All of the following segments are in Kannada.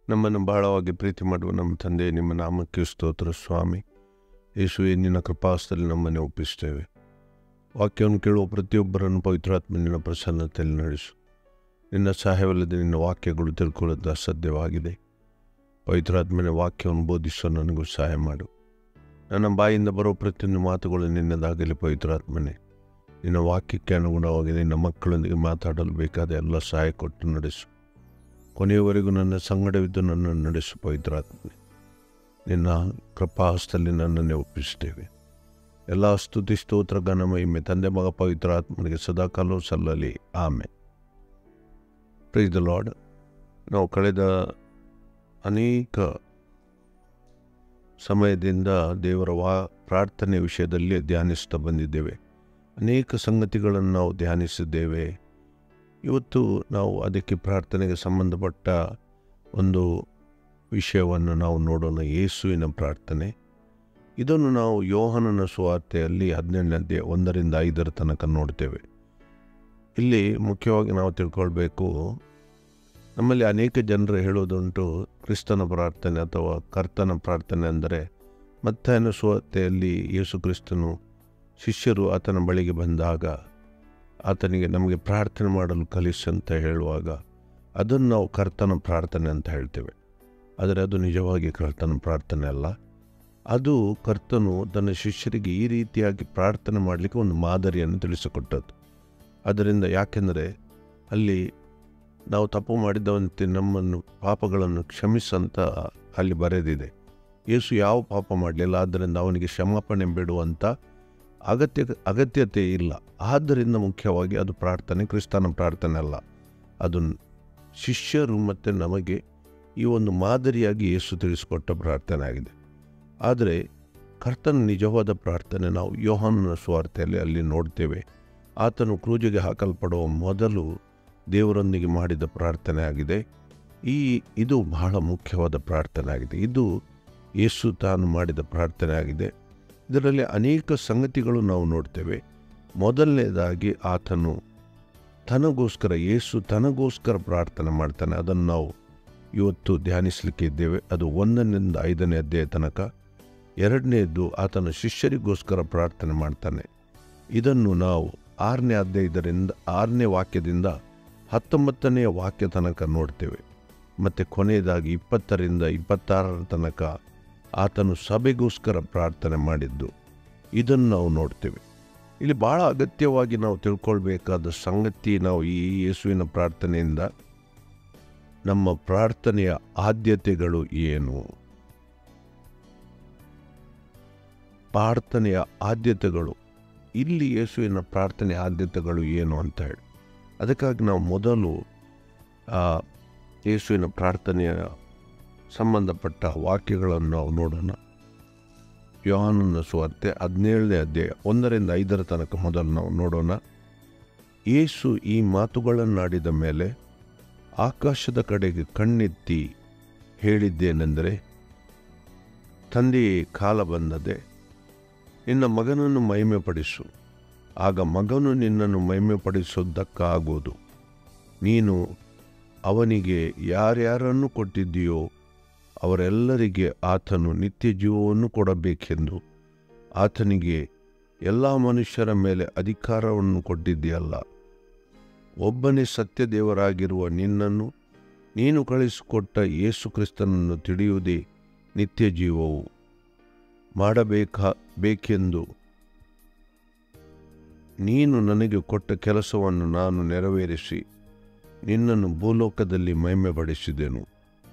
ನಮ್ಮನ್ನು ಬಹಳವಾಗಿ ಪ್ರೀತಿ ಮಾಡುವ ನಮ್ಮ ತಂದೆ ನಿಮ್ಮ ನಾಮಕ್ಕೆ ಸ್ತೋತ್ರ ಸ್ವಾಮಿ ಯೇಸುವೆ ನಿನ್ನ ಕೃಪಾಸ್ತಲ್ಲಿ ನಮ್ಮನ್ನು ಒಪ್ಪಿಸ್ತೇವೆ ವಾಕ್ಯವನ್ನು ಕೇಳುವ ಪ್ರತಿಯೊಬ್ಬರನ್ನು ಪವಿತ್ರಾತ್ಮ ನಿನ್ನ ಪ್ರಸನ್ನತೆಯಲ್ಲಿ ನಡೆಸು ನಿನ್ನ ಸಹಾಯವಲ್ಲದೆ ನಿನ್ನ ವಾಕ್ಯಗಳು ತಿಳ್ಕೊಳ್ಳೋದು ಅಸಾಧ್ಯವಾಗಿದೆ ಪವಿತ್ರಾತ್ಮನ ವಾಕ್ಯವನ್ನು ಬೋಧಿಸೋ ನನಗೂ ಸಹಾಯ ಮಾಡು ನನ್ನ ಬಾಯಿಂದ ಬರೋ ಪ್ರತಿಯೊಂದು ಮಾತುಗಳು ನಿನ್ನದಾಗಲಿ ಪವಿತ್ರಾತ್ಮನೇ ನಿನ್ನ ವಾಕ್ಯಕ್ಕೆ ಅನುಗುಣವಾಗಿ ನಿನ್ನ ಮಕ್ಕಳೊಂದಿಗೆ ಮಾತಾಡಲು ಬೇಕಾದ ಎಲ್ಲ ಸಹಾಯ ಕೊಟ್ಟು ನಡೆಸು ಕೊನೆಯವರೆಗೂ ನನ್ನ ಸಂಗಡವಿದ್ದು ನನ್ನನ್ನು ನಡೆಸು ಪವಿತ್ರಾತ್ಮನೆ ನಿನ್ನ ಕೃಪಾಹಸ್ತಲ್ಲಿ ನನ್ನನ್ನೇ ಒಪ್ಪಿಸ್ತೇವೆ ಎಲ್ಲ ಸ್ತುತಿ ಸ್ತೋತ್ರ ಘನಮಹಿಮೆ ತಂದೆ ಮಗ ಪವಿತ್ರಾತ್ಮನಿಗೆ ಸದಾಕಾಲವೂ ಸಲ್ಲಲಿ ಆಮೆ ಪ್ರೈಸ್ ದ ಲಾರ್ಡ್ ನಾವು ಕಳೆದ ಅನೇಕ ಸಮಯದಿಂದ ದೇವರ ವಾ ಪ್ರಾರ್ಥನೆ ವಿಷಯದಲ್ಲಿ ಧ್ಯಾನಿಸ್ತಾ ಬಂದಿದ್ದೇವೆ ಅನೇಕ ಸಂಗತಿಗಳನ್ನು ನಾವು ಧ್ಯಾನಿಸಿದ್ದೇವೆ ಇವತ್ತು ನಾವು ಅದಕ್ಕೆ ಪ್ರಾರ್ಥನೆಗೆ ಸಂಬಂಧಪಟ್ಟ ಒಂದು ವಿಷಯವನ್ನು ನಾವು ನೋಡೋಣ ಯೇಸುವಿನ ಪ್ರಾರ್ಥನೆ ಇದನ್ನು ನಾವು ಯೋಹನನ ಸುವಾರ್ತೆಯಲ್ಲಿ ಹದಿನೆಂಟನೇ ಒಂದರಿಂದ ಐದರ ತನಕ ನೋಡ್ತೇವೆ ಇಲ್ಲಿ ಮುಖ್ಯವಾಗಿ ನಾವು ತಿಳ್ಕೊಳ್ಬೇಕು ನಮ್ಮಲ್ಲಿ ಅನೇಕ ಜನರು ಹೇಳೋದುಂಟು ಕ್ರಿಸ್ತನ ಪ್ರಾರ್ಥನೆ ಅಥವಾ ಕರ್ತನ ಪ್ರಾರ್ಥನೆ ಅಂದರೆ ಮತ್ತಾಯನ ಸುವಾರ್ತೆಯಲ್ಲಿ ಯೇಸು ಕ್ರಿಸ್ತನು ಶಿಷ್ಯರು ಆತನ ಬಳಿಗೆ ಬಂದಾಗ ಆತನಿಗೆ ನಮಗೆ ಪ್ರಾರ್ಥನೆ ಮಾಡಲು ಕಲಿಸು ಅಂತ ಹೇಳುವಾಗ ಅದನ್ನು ನಾವು ಕರ್ತನ ಪ್ರಾರ್ಥನೆ ಅಂತ ಹೇಳ್ತೇವೆ ಆದರೆ ಅದು ನಿಜವಾಗಿ ಕರ್ತನ ಪ್ರಾರ್ಥನೆ ಅಲ್ಲ ಅದು ಕರ್ತನು ತನ್ನ ಶಿಷ್ಯರಿಗೆ ಈ ರೀತಿಯಾಗಿ ಪ್ರಾರ್ಥನೆ ಮಾಡಲಿಕ್ಕೆ ಒಂದು ಮಾದರಿಯನ್ನು ತಿಳಿಸಿಕೊಟ್ಟದ್ದು ಅದರಿಂದ ಯಾಕೆಂದರೆ ಅಲ್ಲಿ ನಾವು ತಪ್ಪು ಮಾಡಿದವಂತೆ ನಮ್ಮನ್ನು ಪಾಪಗಳನ್ನು ಕ್ಷಮಿಸಂತ ಅಲ್ಲಿ ಬರೆದಿದೆ ಯೇಸು ಯಾವ ಪಾಪ ಮಾಡಲಿಲ್ಲ ಆದ್ದರಿಂದ ಅವನಿಗೆ ಕ್ಷಮಾಪಣೆ ಬಿಡುವಂಥ ಅಗತ್ಯ ಅಗತ್ಯತೆ ಇಲ್ಲ ಆದ್ದರಿಂದ ಮುಖ್ಯವಾಗಿ ಅದು ಪ್ರಾರ್ಥನೆ ಕ್ರಿಸ್ತನ ಪ್ರಾರ್ಥನೆ ಅಲ್ಲ ಅದು ಶಿಷ್ಯರು ಮತ್ತು ನಮಗೆ ಈ ಒಂದು ಮಾದರಿಯಾಗಿ ಯೇಸು ತಿಳಿಸಿಕೊಟ್ಟ ಪ್ರಾರ್ಥನೆ ಆಗಿದೆ ಆದರೆ ಕರ್ತನ ನಿಜವಾದ ಪ್ರಾರ್ಥನೆ ನಾವು ಯೋಹಾನನ ಸ್ವಾರ್ಥೆಯಲ್ಲಿ ಅಲ್ಲಿ ನೋಡ್ತೇವೆ ಆತನು ಕ್ರೂಜಿಗೆ ಹಾಕಲ್ಪಡುವ ಮೊದಲು ದೇವರೊಂದಿಗೆ ಮಾಡಿದ ಪ್ರಾರ್ಥನೆ ಆಗಿದೆ ಈ ಇದು ಬಹಳ ಮುಖ್ಯವಾದ ಪ್ರಾರ್ಥನೆ ಆಗಿದೆ ಇದು ಯೇಸು ತಾನು ಮಾಡಿದ ಪ್ರಾರ್ಥನೆ ಆಗಿದೆ ಇದರಲ್ಲಿ ಅನೇಕ ಸಂಗತಿಗಳು ನಾವು ನೋಡ್ತೇವೆ ಮೊದಲನೇದಾಗಿ ಆತನು ತನಗೋಸ್ಕರ ಯೇಸು ತನಗೋಸ್ಕರ ಪ್ರಾರ್ಥನೆ ಮಾಡ್ತಾನೆ ಅದನ್ನು ನಾವು ಇವತ್ತು ಧ್ಯಾನಿಸಲಿಕ್ಕೆ ಇದ್ದೇವೆ ಅದು ಒಂದರಿಂದ ಐದನೇ ಅಧ್ಯಾಯ ತನಕ ಎರಡನೇದ್ದು ಆತನ ಶಿಷ್ಯರಿಗೋಸ್ಕರ ಪ್ರಾರ್ಥನೆ ಮಾಡ್ತಾನೆ ಇದನ್ನು ನಾವು ಆರನೇ ಅಧ್ಯಾಯದರಿಂದ ಆರನೇ ವಾಕ್ಯದಿಂದ ಹತ್ತೊಂಬತ್ತನೆಯ ವಾಕ್ಯ ತನಕ ನೋಡ್ತೇವೆ ಮತ್ತು ಕೊನೆಯದಾಗಿ ಇಪ್ಪತ್ತರಿಂದ ಇಪ್ಪತ್ತಾರರ ತನಕ ಆತನು ಸಭೆಗೋಸ್ಕರ ಪ್ರಾರ್ಥನೆ ಮಾಡಿದ್ದು ಇದನ್ನು ನಾವು ನೋಡ್ತೇವೆ ಇಲ್ಲಿ ಭಾಳ ಅಗತ್ಯವಾಗಿ ನಾವು ತಿಳ್ಕೊಳ್ಬೇಕಾದ ಸಂಗತಿ ನಾವು ಈ ಯೇಸುವಿನ ಪ್ರಾರ್ಥನೆಯಿಂದ ನಮ್ಮ ಪ್ರಾರ್ಥನೆಯ ಆದ್ಯತೆಗಳು ಏನು ಪ್ರಾರ್ಥನೆಯ ಆದ್ಯತೆಗಳು ಇಲ್ಲಿ ಯೇಸುವಿನ ಪ್ರಾರ್ಥನೆಯ ಆದ್ಯತೆಗಳು ಏನು ಅಂತ ಹೇಳಿ ಅದಕ್ಕಾಗಿ ನಾವು ಮೊದಲು ಯೇಸುವಿನ ಪ್ರಾರ್ಥನೆಯ ಸಂಬಂಧಪಟ್ಟ ವಾಕ್ಯಗಳನ್ನು ನಾವು ನೋಡೋಣ ಯೋಹಾನನ ಸುವಾರ್ತೆ ಹದಿನೇಳನೇ ಅಧ್ಯಾಯ ಒಂದರಿಂದ ಐದರ ತನಕ ಮೊದಲು ನಾವು ನೋಡೋಣ ಯೇಸು ಈ ಮಾತುಗಳನ್ನಾಡಿದ ಮೇಲೆ ಆಕಾಶದ ಕಡೆಗೆ ಕಣ್ಣೆತ್ತಿ ಹೇಳಿದ್ದೇನೆಂದರೆ ತಂದೆಯೇ ಕಾಲ ಬಂದದೆ ನಿನ್ನ ಮಗನನ್ನು ಮಹಿಮೆಪಡಿಸು ಆಗ ಮಗನು ನಿನ್ನನ್ನು ಮಹಿಮೆಪಡಿಸೋದಕ್ಕಾಗುವುದು ನೀನು ಅವನಿಗೆ ಯಾರ್ಯಾರನ್ನು ಕೊಟ್ಟಿದ್ದೀಯೋ ಅವರೆಲ್ಲರಿಗೆ ಆತನು ನಿತ್ಯ ಜೀವವನ್ನು ಕೊಡಬೇಕೆಂದು ಆತನಿಗೆ ಎಲ್ಲ ಮನುಷ್ಯರ ಮೇಲೆ ಅಧಿಕಾರವನ್ನು ಕೊಟ್ಟಿದ್ದೀಯಲ್ಲ ಒಬ್ಬನೇ ಸತ್ಯದೇವರಾಗಿರುವ ನಿನ್ನನ್ನು ನೀನು ಕಳಿಸಿಕೊಟ್ಟ ಯೇಸು ಕ್ರಿಸ್ತನನ್ನು ತಿಳಿಯುವುದೇ ನಿತ್ಯ ಜೀವವು ಮಾಡಬೇಕಾ ಬೇಕೆಂದು ನೀನು ನನಗೆ ಕೊಟ್ಟ ಕೆಲಸವನ್ನು ನಾನು ನೆರವೇರಿಸಿ ನಿನ್ನನ್ನು ಭೂಲೋಕದಲ್ಲಿ ಮಹಿಮೆಪಡಿಸಿದೆನು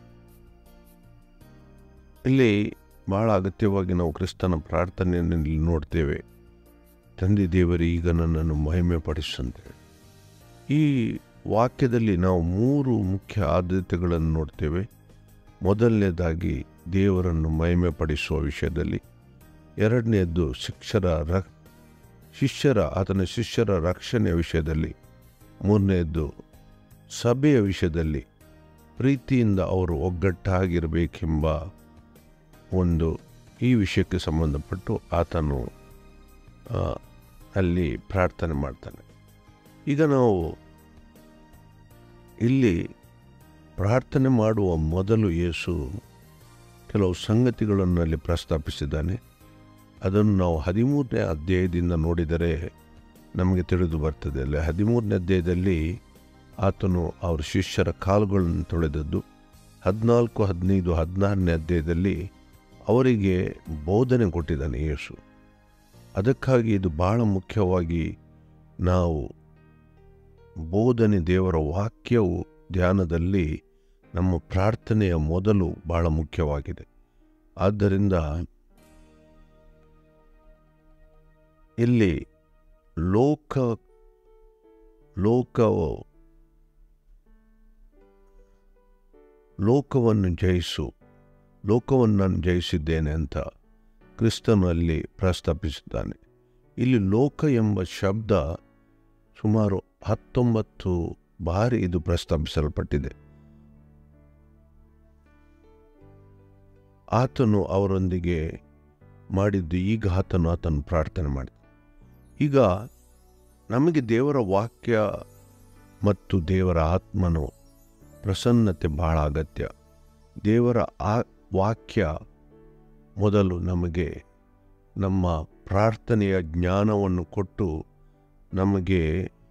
ಇಲ್ಲಿ ಬಹಳ ಅಗತ್ಯವಾಗಿ ನಾವು ಕ್ರಿಸ್ತನ ಪ್ರಾರ್ಥನೆಯಲ್ಲಿ ನೋಡ್ತೇವೆ ತಂದೆ ದೇವರೇ ಈಗ ನನ್ನನ್ನು ಮಹಿಮೆ ಪಡಿಸಂತೇಳಿ ಈ ವಾಕ್ಯದಲ್ಲಿ ನಾವು ಮೂರು ಮುಖ್ಯ ಆದ್ಯತೆಗಳನ್ನು ನೋಡ್ತೇವೆ ಮೊದಲನೇದಾಗಿ ದೇವರನ್ನು ಮಹಿಮೆ ಪಡಿಸುವ ವಿಷಯದಲ್ಲಿ ಎರಡನೆಯದ್ದು ಶಿಕ್ಷರ ರ ಶಿಷ್ಯರ ಆತನ ಶಿಷ್ಯರ ರಕ್ಷಣೆಯ ವಿಷಯದಲ್ಲಿ ಮೂರನೆಯದ್ದು ಸಭೆಯ ವಿಷಯದಲ್ಲಿ ಪ್ರೀತಿಯಿಂದ ಅವರು ಒಗ್ಗಟ್ಟಾಗಿರಬೇಕೆಂಬ ಒಂದು ಈ ವಿಷಯಕ್ಕೆ ಸಂಬಂಧಪಟ್ಟು ಆತನು ಅಲ್ಲಿ ಪ್ರಾರ್ಥನೆ ಮಾಡ್ತಾನೆ ಈಗ ನಾವು ಇಲ್ಲಿ ಪ್ರಾರ್ಥನೆ ಮಾಡುವ ಮೊದಲು ಯೇಸು ಕೆಲವು ಸಂಗತಿಗಳನ್ನು ಅಲ್ಲಿ ಪ್ರಸ್ತಾಪಿಸಿದ್ದಾನೆ ಅದನ್ನು ನಾವು ಹದಿಮೂರನೇ ಅಧ್ಯಾಯದಿಂದ ನೋಡಿದರೆ ನಮಗೆ ತಿಳಿದು ಬರ್ತದೆ ಅಲ್ಲಿ ಹದಿಮೂರನೇ ಅಧ್ಯಾಯದಲ್ಲಿ ಆತನು ಅವರ ಶಿಷ್ಯರ ಕಾಲುಗಳನ್ನು ತೊಳೆದದ್ದು ಹದಿನಾಲ್ಕು ಹದಿನೈದು ಹದಿನಾರನೇ ಅಧ್ಯಾಯದಲ್ಲಿ ಅವರಿಗೆ ಬೋಧನೆ ಕೊಟ್ಟಿದ್ದಾನೆ ಯೇಸು ಅದಕ್ಕಾಗಿ ಇದು ಬಹಳ ಮುಖ್ಯವಾಗಿ ನಾವು ಬೋಧನೆ ದೇವರ ವಾಕ್ಯವು ಧ್ಯಾನದಲ್ಲಿ ನಮ್ಮ ಪ್ರಾರ್ಥನೆಯ ಮೊದಲು ಬಹಳ ಮುಖ್ಯವಾಗಿದೆ ಆದ್ದರಿಂದ ಇಲ್ಲಿ ಲೋಕ ಲೋಕವು ಲೋಕವನ್ನು ಜಯಿಸು ಲೋಕವನ್ನು ನಾನು ಜಯಿಸಿದ್ದೇನೆ ಅಂತ ಕ್ರಿಸ್ತನಲ್ಲಿ ಪ್ರಸ್ತಾಪಿಸಿದ್ದಾನೆ ಇಲ್ಲಿ ಲೋಕ ಎಂಬ ಶಬ್ದ ಸುಮಾರು ಹತ್ತೊಂಬತ್ತು ಬಾರಿ ಇದು ಪ್ರಸ್ತಾಪಿಸಲ್ಪಟ್ಟಿದೆ ಆತನು ಅವರೊಂದಿಗೆ ಮಾಡಿದ್ದು ಈಗ ಆತನು ಆತನು ಪ್ರಾರ್ಥನೆ ಮಾಡಿದ ಈಗ ನಮಗೆ ದೇವರ ವಾಕ್ಯ ಮತ್ತು ದೇವರ ಆತ್ಮನು ಪ್ರಸನ್ನತೆ ಬಹಳ ಅಗತ್ಯ ದೇವರ ಆ ವಾಕ್ಯ ಮೊದಲು ನಮಗೆ ನಮ್ಮ ಪ್ರಾರ್ಥನೆಯ ಜ್ಞಾನವನ್ನು ಕೊಟ್ಟು ನಮಗೆ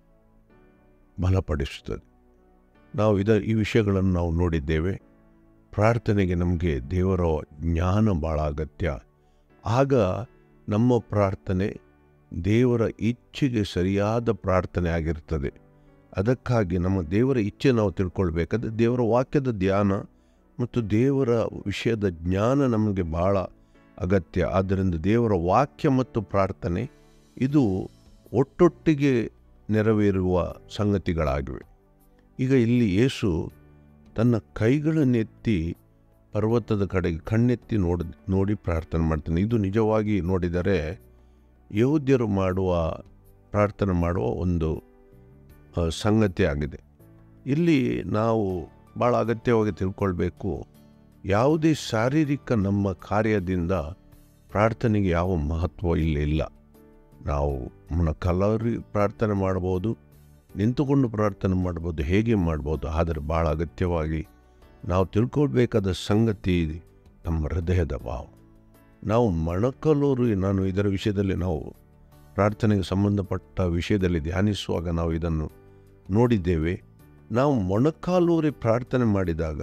ಬಲಪಡಿಸುತ್ತದೆ ನಾವು ಇದ ಈ ವಿಷಯಗಳನ್ನು ನಾವು ನೋಡಿದ್ದೇವೆ ಪ್ರಾರ್ಥನೆಗೆ ನಮಗೆ ದೇವರ ಜ್ಞಾನ ಭಾಳ ಅಗತ್ಯ ಆಗ ನಮ್ಮ ಪ್ರಾರ್ಥನೆ ದೇವರ ಇಚ್ಛೆಗೆ ಸರಿಯಾದ ಪ್ರಾರ್ಥನೆ ಆಗಿರ್ತದೆ ಅದಕ್ಕಾಗಿ ನಮ್ಮ ದೇವರ ಇಚ್ಛೆ ನಾವು ತಿಳ್ಕೊಳ್ಬೇಕಾದ್ರೆ ದೇವರ ವಾಕ್ಯದ ಧ್ಯಾನ ಮತ್ತು ದೇವರ ವಿಷಯದ ಜ್ಞಾನ ನಮಗೆ ಭಾಳ ಅಗತ್ಯ ಆದ್ದರಿಂದ ದೇವರ ವಾಕ್ಯ ಮತ್ತು ಪ್ರಾರ್ಥನೆ ಇದು ಒಟ್ಟೊಟ್ಟಿಗೆ ನೆರವೇರುವ ಸಂಗತಿಗಳಾಗಿವೆ ಈಗ ಇಲ್ಲಿ ಯೇಸು ತನ್ನ ಕೈಗಳನ್ನೆತ್ತಿ ಪರ್ವತದ ಕಡೆಗೆ ಕಣ್ಣೆತ್ತಿ ನೋಡಿ ನೋಡಿ ಪ್ರಾರ್ಥನೆ ಮಾಡ್ತಾನೆ ಇದು ನಿಜವಾಗಿ ನೋಡಿದರೆ ಯಹೂದ್ಯರು ಮಾಡುವ ಪ್ರಾರ್ಥನೆ ಮಾಡುವ ಒಂದು ಆ, ಸಂಗತಿ ಆಗಿದೆ ಇಲ್ಲಿ ನಾವು ಭಾಳ ಅಗತ್ಯವಾಗಿ ತಿಳ್ಕೊಳ್ಬೇಕು ಯಾವುದೇ ಶಾರೀರಿಕ ನಮ್ಮ ಕಾರ್ಯದಿಂದ ಪ್ರಾರ್ಥನೆಗೆ ಯಾವ ಮಹತ್ವ ಇಲ್ಲಿ ಇಲ್ಲ ನಾವು ಮೊಣಕಲ್ಲರಿ ಪ್ರಾರ್ಥನೆ ಮಾಡ್ಬೋದು ನಿಂತುಕೊಂಡು ಪ್ರಾರ್ಥನೆ ಮಾಡ್ಬೋದು ಹೇಗೆ ಮಾಡ್ಬೋದು ಆದರೆ ಭಾಳ ಅಗತ್ಯವಾಗಿ ನಾವು ತಿಳ್ಕೊಳ್ಬೇಕಾದ ಸಂಗತಿ ನಮ್ಮ ಹೃದಯದ ಭಾವ ನಾವು ಮೊಣಕಲ್ಲೂರು ನಾನು ಇದರ ವಿಷಯದಲ್ಲಿ ನಾವು ಪ್ರಾರ್ಥನೆಗೆ ಸಂಬಂಧಪಟ್ಟ ವಿಷಯದಲ್ಲಿ ಧ್ಯಾನಿಸುವಾಗ ನಾವು ಇದನ್ನು ನೋಡಿದ್ದೇವೆ ನಾವು ಮೊಣಕಾಲೂರಿ ಪ್ರಾರ್ಥನೆ ಮಾಡಿದಾಗ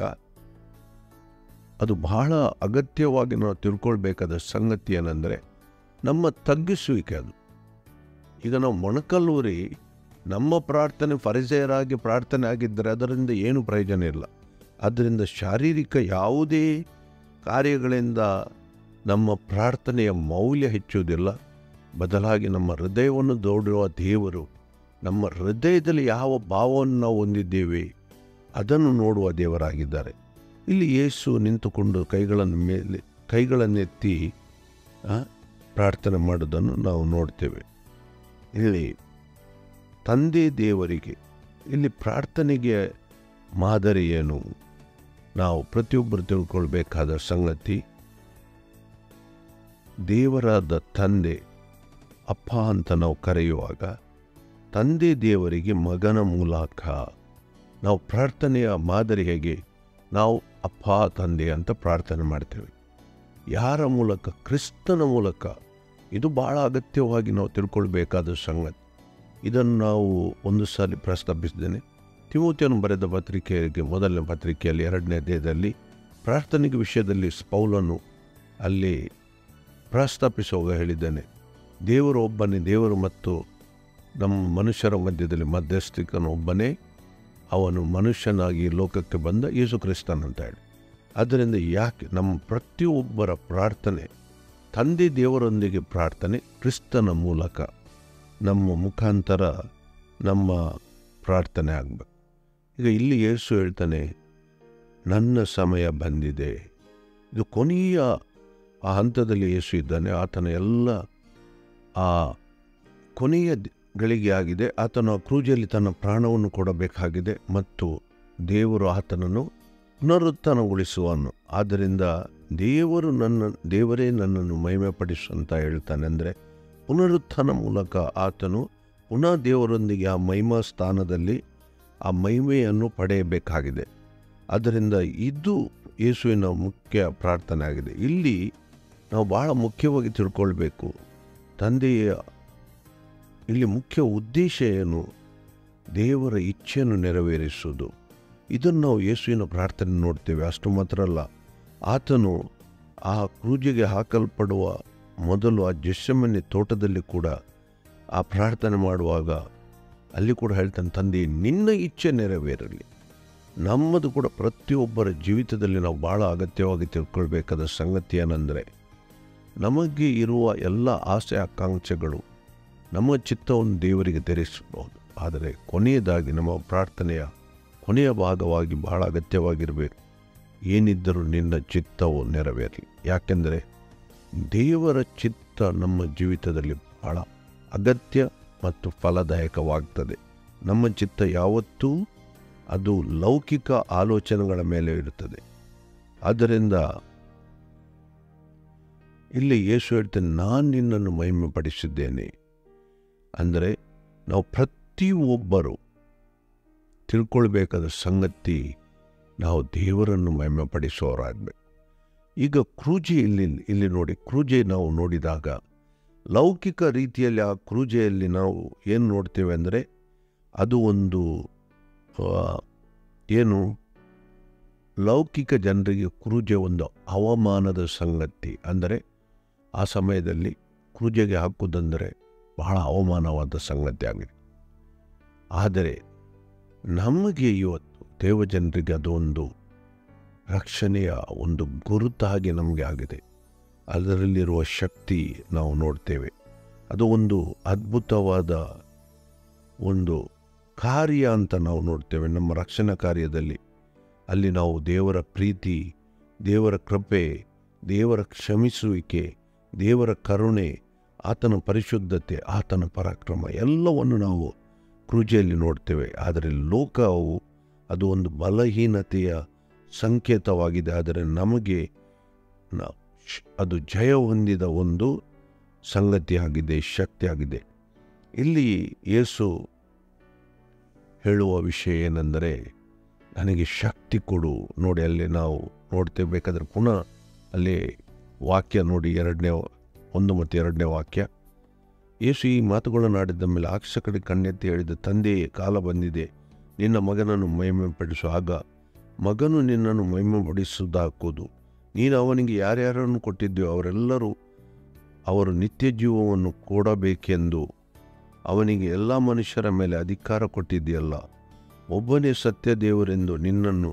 ಅದು ಬಹಳ ಅಗತ್ಯವಾಗಿ ನಾವು ತಿಳ್ಕೊಳ್ಬೇಕಾದ ಸಂಗತಿ ಏನಂದರೆ ನಮ್ಮ ತಗ್ಗಿಸುವಿಕೆ ಅದು ಈಗ ನಾವು ಮೊಣಕಲ್ಲೂರಿ ನಮ್ಮ ಪ್ರಾರ್ಥನೆ ಫರಿಸೆಯರಾಗಿ ಪ್ರಾರ್ಥನೆ ಆಗಿದ್ದರೆ ಅದರಿಂದ ಏನು ಪ್ರಯೋಜನ ಇಲ್ಲ ಆದ್ದರಿಂದ ಶಾರೀರಿಕ ಯಾವುದೇ ಕಾರ್ಯಗಳಿಂದ ನಮ್ಮ ಪ್ರಾರ್ಥನೆಯ ಮೌಲ್ಯ ಹೆಚ್ಚುವುದಿಲ್ಲ ಬದಲಾಗಿ ನಮ್ಮ ಹೃದಯವನ್ನು ದೌಡಿರುವ ದೇವರು ನಮ್ಮ ಹೃದಯದಲ್ಲಿ ಯಾವ ಭಾವವನ್ನು ನಾವು ಹೊಂದಿದ್ದೇವೆ ಅದನ್ನು ನೋಡುವ ದೇವರಾಗಿದ್ದಾರೆ ಇಲ್ಲಿ ಯೇಸು ನಿಂತುಕೊಂಡು ಕೈಗಳನ್ನು ಮೇಲೆ ಕೈಗಳನ್ನೆತ್ತಿ ಆ, ಪ್ರಾರ್ಥನೆ ಮಾಡೋದನ್ನು ನಾವು ನೋಡ್ತೇವೆ ಇಲ್ಲಿ ತಂದೆ ದೇವರಿಗೆ ಇಲ್ಲಿ ಪ್ರಾರ್ಥನೆಗೆ ಮಾದರಿ ಏನು ನಾವು ಪ್ರತಿಯೊಬ್ಬರು ತಿಳ್ಕೊಳ್ಬೇಕಾದ ಸಂಗತಿ ದೇವರಾದ ತಂದೆ ಅಪ್ಪ ಅಂತ ನಾವು ಕರೆಯುವಾಗ ತಂದೆ ದೇವರಿಗೆ ಮಗನ ಮೂಲಕ ನಾವು ಪ್ರಾರ್ಥನೆಯ ಮಾದರಿ ಹೇಗೆ ನಾವು ಅಪ್ಪ ತಂದೆ ಅಂತ ಪ್ರಾರ್ಥನೆ ಮಾಡ್ತೇವೆ ಯಾರ ಮೂಲಕ ಕ್ರಿಸ್ತನ ಮೂಲಕ ಇದು ಭಾಳ ಅಗತ್ಯವಾಗಿ ನಾವು ತಿಳ್ಕೊಳ್ಬೇಕಾದ ಸಂಗತಿ ಇದನ್ನು ನಾವು ಒಂದು ಸಾರಿ ಪ್ರಸ್ತಾಪಿಸಿದ್ದೇನೆ ತಿಮೋತಿಯನ್ನು ಬರೆದ ಪತ್ರಿಕೆಗೆ ಮೊದಲನೇ ಪತ್ರಿಕೆಯಲ್ಲಿ ಎರಡನೇ ಅಧ್ಯಾಯದಲ್ಲಿ ಪ್ರಾರ್ಥನೆಗೆ ವಿಷಯದಲ್ಲಿ ಪೌಲನು ಅಲ್ಲಿ ಪ್ರಸ್ತಾಪಿಸುವಾಗ ಹೇಳಿದ್ದಾನೆ ದೇವರು ಒಬ್ಬನೇ ದೇವರು ಮತ್ತು ನಮ್ಮ ಮನುಷ್ಯರ ಮಧ್ಯದಲ್ಲಿ ಮಧ್ಯಸ್ಥಿಕನ ಒಬ್ಬನೇ ಅವನು ಮನುಷ್ಯನಾಗಿ ಈ ಲೋಕಕ್ಕೆ ಬಂದ ಯೇಸು ಕ್ರಿಸ್ತನ್ ಅಂತ ಹೇಳಿ ಆದ್ದರಿಂದ ಯಾಕೆ ನಮ್ಮ ಪ್ರತಿಯೊಬ್ಬರ ಪ್ರಾರ್ಥನೆ ತಂದೆ ದೇವರೊಂದಿಗೆ ಪ್ರಾರ್ಥನೆ ಕ್ರಿಸ್ತನ ಮೂಲಕ ನಮ್ಮ ಮುಖಾಂತರ ನಮ್ಮ ಪ್ರಾರ್ಥನೆ ಆಗಬೇಕು ಈಗ ಇಲ್ಲಿ ಯೇಸು ಹೇಳ್ತಾನೆ ನನ್ನ ಸಮಯ ಬಂದಿದೆ ಇದು ಕೊನೆಯ ಆ ಹಂತದಲ್ಲಿ ಯೇಸು ಇದ್ದಾನೆ ಆತನ ಎಲ್ಲ ಆ ಕೊನೆಯ ದ್- ಗಳಿಗೆ ಆಗಿದೆ ಆತನ ಕ್ರೂಜಲ್ಲಿ ತನ್ನ ಪ್ರಾಣವನ್ನು ಕೊಡಬೇಕಾಗಿದೆ ಮತ್ತು ದೇವರು ಆತನನ್ನು ಪುನರುತ್ಥಾನಗೊಳಿಸುವನು ಆದ್ದರಿಂದ ದೇವರು ನನ್ನ ದೇವರೇ ನನ್ನನ್ನು ಮಹಿಮೆಪಡಿಸು ಅಂತ ಹೇಳ್ತಾನೆ ಅಂದರೆ ಪುನರುತ್ಥಾನ ಮೂಲಕ ಆತನು ಪುನಃ ದೇವರೊಂದಿಗೆ ಆ ಮಹಿಮಾ ಸ್ಥಾನದಲ್ಲಿ ಆ ಮಹಿಮೆಯನ್ನು ಪಡೆಯಬೇಕಾಗಿದೆ ಆದ್ದರಿಂದ ಇದು ಯೇಸುವಿನ ಮುಖ್ಯ ಪ್ರಾರ್ಥನೆ ಆಗಿದೆ ಇಲ್ಲಿ ನಾವು ಭಾಳ ಮುಖ್ಯವಾಗಿ ತಿಳ್ಕೊಳ್ಬೇಕು ತಂದೆಯ ಇಲ್ಲಿ ಮುಖ್ಯ ಉದ್ದೇಶ ಏನು ದೇವರ ಇಚ್ಛೆಯನ್ನು ನೆರವೇರಿಸುವುದು ಇದನ್ನು ನಾವು ಯೇಸುವಿನ ಪ್ರಾರ್ಥನೆ ನೋಡ್ತೇವೆ ಅಷ್ಟು ಮಾತ್ರ ಅಲ್ಲ ಆತನು ಆ ಕ್ರೂಜಿಗೆ ಹಾಕಲ್ಪಡುವ ಮೊದಲು ಆ ಜಸ್ಯಮನೆ ತೋಟದಲ್ಲಿ ಕೂಡ ಆ ಪ್ರಾರ್ಥನೆ ಮಾಡುವಾಗ ಅಲ್ಲಿ ಕೂಡ ಹೇಳ್ತಾನೆ ತಂದೆ ನಿನ್ನ ಇಚ್ಛೆ ನೆರವೇರಲಿ ನಮ್ಮದು ಕೂಡ ಪ್ರತಿಯೊಬ್ಬರ ಜೀವಿತದಲ್ಲಿ ನಾವು ಭಾಳ ಅಗತ್ಯವಾಗಿ ತಿಳ್ಕೊಳ್ಬೇಕಾದ ಸಂಗತಿ ಏನಂದರೆ ನಮಗೆ ಇರುವ ಎಲ್ಲ ಆಸೆ ಆಕಾಂಕ್ಷೆಗಳು ನಮ್ಮ ಚಿತ್ತವನ್ನು ದೇವರಿಗೆ ತೆರೆಸಬಹುದು ಆದರೆ ಕೊನೆಯದಾಗಿ ನಮ್ಮ ಪ್ರಾರ್ಥನೆಯ ಕೊನೆಯ ಭಾಗವಾಗಿ ಬಹಳ ಅಗತ್ಯವಾಗಿರಬೇಕು ಏನಿದ್ದರೂ ನಿನ್ನ ಚಿತ್ತವು ನೆರವೇರಲಿ ಯಾಕೆಂದರೆ ದೇವರ ಚಿತ್ತ ನಮ್ಮ ಜೀವಿತದಲ್ಲಿ ಬಹಳ ಅಗತ್ಯ ಮತ್ತು ಫಲದಾಯಕವಾಗ್ತದೆ ನಮ್ಮ ಚಿತ್ತ ಯಾವತ್ತೂ ಅದು ಲೌಕಿಕ ಆಲೋಚನೆಗಳ ಮೇಲೆ ಇರುತ್ತದೆ ಆದ್ದರಿಂದ ಇಲ್ಲಿ ಯೇಸು ಹೇಳ್ತೇನೆ ನಾನು ನಿನ್ನನ್ನು ಮಹಿಮೆ ಪಡಿಸಿದ್ದೇನೆ ಅಂದರೆ ನಾವು ಪ್ರತಿಯೊಬ್ಬರು ತಿಳ್ಕೊಳ್ಬೇಕಾದ ಸಂಗತಿ ನಾವು ದೇವರನ್ನು ಮಹಿಮೆ ಪಡಿಸೋರಾಗಬೇಕು ಈಗ ಕ್ರೂಜೆ ಇಲ್ಲಿ ಇಲ್ಲಿ ನೋಡಿ ಕ್ರೂಜೆ ನಾವು ನೋಡಿದಾಗ ಲೌಕಿಕ ರೀತಿಯಲ್ಲಿ ಆ ಕ್ರೂಜೆಯಲ್ಲಿ ನಾವು ಏನು ನೋಡ್ತೇವೆ ಅಂದರೆ ಅದು ಒಂದು ಆ, ಏನು ಲೌಕಿಕ ಜನರಿಗೆ ಕ್ರೂಜೆ ಒಂದು ಅವಮಾನದ ಸಂಗತಿ ಅಂದರೆ ಆ ಸಮಯದಲ್ಲಿ ಕ್ರೂಜೆಗೆ ಹಾಕುವುದಂದರೆ ಬಹಳ ಅವಮಾನವಾದ ಸಂಗತಿ ಆಗಿದೆ ಆದರೆ ನಮಗೆ ಇವತ್ತು ದೇವಜನರಿಗೆ ಅದೊಂದು ರಕ್ಷಣೆಯ ಒಂದು ಗುರುತಾಗಿ ನಮಗೆ ಆಗಿದೆ ಅದರಲ್ಲಿರುವ ಶಕ್ತಿ ನಾವು ನೋಡ್ತೇವೆ ಅದು ಒಂದು ಅದ್ಭುತವಾದ ಒಂದು ಕಾರ್ಯ ಅಂತ ನಾವು ನೋಡ್ತೇವೆ ನಮ್ಮ ರಕ್ಷಣಾ ಕಾರ್ಯದಲ್ಲಿ ಅಲ್ಲಿ ನಾವು ದೇವರ ಪ್ರೀತಿ ದೇವರ ಕೃಪೆ ದೇವರ ಕ್ಷಮಿಸುವಿಕೆ ದೇವರ ಕರುಣೆ ಆತನ ಪರಿಶುದ್ಧತೆ ಆತನ ಪರಾಕ್ರಮ ಎಲ್ಲವನ್ನು ನಾವು ಕ್ರೂಜೆಯಲ್ಲಿ ನೋಡ್ತೇವೆ ಆದರೆ ಲೋಕವು ಅದು ಒಂದು ಬಲಹೀನತೆಯ ಸಂಕೇತವಾಗಿದೆ ಆದರೆ ನಮಗೆ ನ- ಶ್- ಅದು ಜಯ ಹೊಂದಿದ ಒಂದು ಸಂಗತಿಯಾಗಿದೆ ಶಕ್ತಿಯಾಗಿದೆ ಇಲ್ಲಿ ಯೇಸು ಹೇಳುವ ವಿಷಯ ಏನೆಂದರೆ ನನಗೆ ಶಕ್ತಿ ಕೊಡು ನೋಡಿ ಅಲ್ಲಿ ನಾವು ನೋಡ್ತೇವೆ ಬೇಕಾದರೆ ಪುನಃ ಅಲ್ಲಿ ವಾಕ್ಯ ನೋಡಿ ಎರಡನೇ ಒಂದು ಮತ್ತು ಎರಡನೇ ವಾಕ್ಯ ಯೇಸು ಈ ಮಾತುಗಳನ್ನು ಆಡಿದ ಮೇಲೆ ಆಕ್ಷ ಕಡೆ ಕಣ್ಣೆತ್ತಿ ಹೇಳಿದ ತಂದೆಯೇ ಕಾಲ ಬಂದಿದೆ ನಿನ್ನ ಮಗನನ್ನು ಮಹಿಮೆ ಪಡಿಸು ಆಗ ಮಗನು ನಿನ್ನನ್ನು ಮಹಿಮೆ ಪಡಿಸುವುದಾಕೋದು ನೀನು ಅವನಿಗೆ ಯಾರ್ಯಾರನ್ನು ಕೊಟ್ಟಿದ್ದೆಯೋ ಅವರೆಲ್ಲರೂ ಅವರು ನಿತ್ಯ ಜೀವವನ್ನು ಕೊಡಬೇಕೆಂದು ಅವನಿಗೆ ಎಲ್ಲ ಮನುಷ್ಯರ ಮೇಲೆ ಅಧಿಕಾರ ಕೊಟ್ಟಿದೆಯಲ್ಲ ಒಬ್ಬನೇ ಸತ್ಯ ದೇವರೆಂದು ನಿನ್ನನ್ನು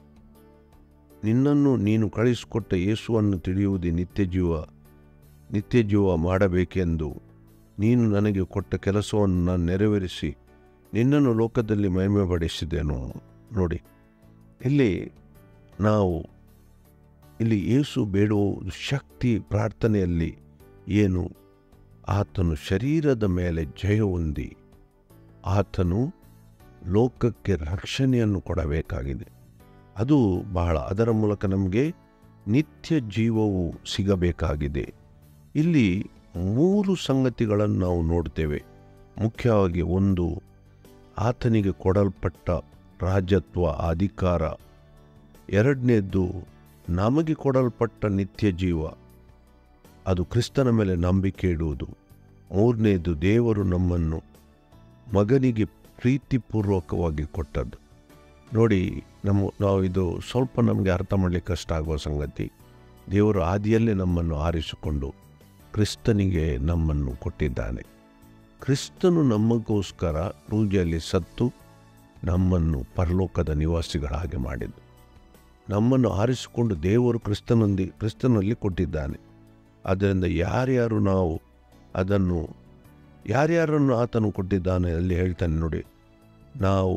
ನಿನ್ನನ್ನು ನೀನು ಕಳಿಸಿಕೊಟ್ಟ ಯೇಸುವನ್ನು ತಿಳಿಯುವುದೇ ನಿತ್ಯ ಜೀವ ನಿತ್ಯ ಜೀವ ಮಾಡಬೇಕೆಂದು ನೀನು ನನಗೆ ಕೊಟ್ಟ ಕೆಲಸವನ್ನು ನಾನು ನೆರವೇರಿಸಿ ನಿನ್ನನ್ನು ಲೋಕದಲ್ಲಿ ಮಹಿಮೆ ಪಡಿಸಿದೆನು ನೋಡಿ ಇಲ್ಲಿ ನಾವು ಇಲ್ಲಿ ಯೇಸು ಬೇಡುವ ಶಕ್ತಿ ಪ್ರಾರ್ಥನೆಯಲ್ಲಿ ಏನು ಆತನು ಶರೀರದ ಮೇಲೆ ಜಯ ಹೊಂದಿ ಆತನು ಲೋಕಕ್ಕೆ ರಕ್ಷಣೆಯನ್ನು ಕೊಡಬೇಕಾಗಿದೆ ಅದು ಬಹಳ ಅದರ ಮೂಲಕ ನಮಗೆ ನಿತ್ಯ ಜೀವವು ಸಿಗಬೇಕಾಗಿದೆ ಇಲ್ಲಿ ಮೂರು ಸಂಗತಿಗಳನ್ನು ನಾವು ನೋಡ್ತೇವೆ ಮುಖ್ಯವಾಗಿ ಒಂದು ಆತನಿಗೆ ಕೊಡಲ್ಪಟ್ಟ ರಾಜತ್ವ ಅಧಿಕಾರ ಎರಡನೇದ್ದು ನಮಗೆ ಕೊಡಲ್ಪಟ್ಟ ನಿತ್ಯ ಜೀವ ಅದು ಕ್ರಿಸ್ತನ ಮೇಲೆ ನಂಬಿಕೆ ಇಡುವುದು ಮೂರನೇದು ದೇವರು ನಮ್ಮನ್ನು ಮಗನಿಗೆ ಪ್ರೀತಿಪೂರ್ವಕವಾಗಿ ಕೊಟ್ಟದ್ದು ನೋಡಿ ನಮ್ಮ ನಾವು ಇದು ಸ್ವಲ್ಪ ನಮಗೆ ಅರ್ಥ ಮಾಡಲಿಕ್ಕೆ ಕಷ್ಟ ಆಗುವ ಸಂಗತಿ ದೇವರು ಆದಿಯಲ್ಲೇ ನಮ್ಮನ್ನು ಆರಿಸಿಕೊಂಡು ಕ್ರಿಸ್ತನಿಗೆ ನಮ್ಮನ್ನು ಕೊಟ್ಟಿದ್ದಾನೆ ಕ್ರಿಸ್ತನು ನಮಗೋಸ್ಕರ ಪೂಜೆಯಲ್ಲಿ ಸತ್ತು ನಮ್ಮನ್ನು ಪರಲೋಕದ ನಿವಾಸಿಗಳಾಗಿ ಮಾಡಿದ್ದು ನಮ್ಮನ್ನು ಆರಿಸಿಕೊಂಡು ದೇವರು ಕ್ರಿಸ್ತನೊಂದಿ ಕ್ರಿಸ್ತನಲ್ಲಿ ಕೊಟ್ಟಿದ್ದಾನೆ ಆದ್ದರಿಂದ ಯಾರ್ಯಾರು ನಾವು ಅದನ್ನು ಯಾರ್ಯಾರನ್ನು ಆತನು ಕೊಟ್ಟಿದ್ದಾನೆ ಅಲ್ಲಿ ಹೇಳ್ತಾನೆ ನೋಡಿ ನಾವು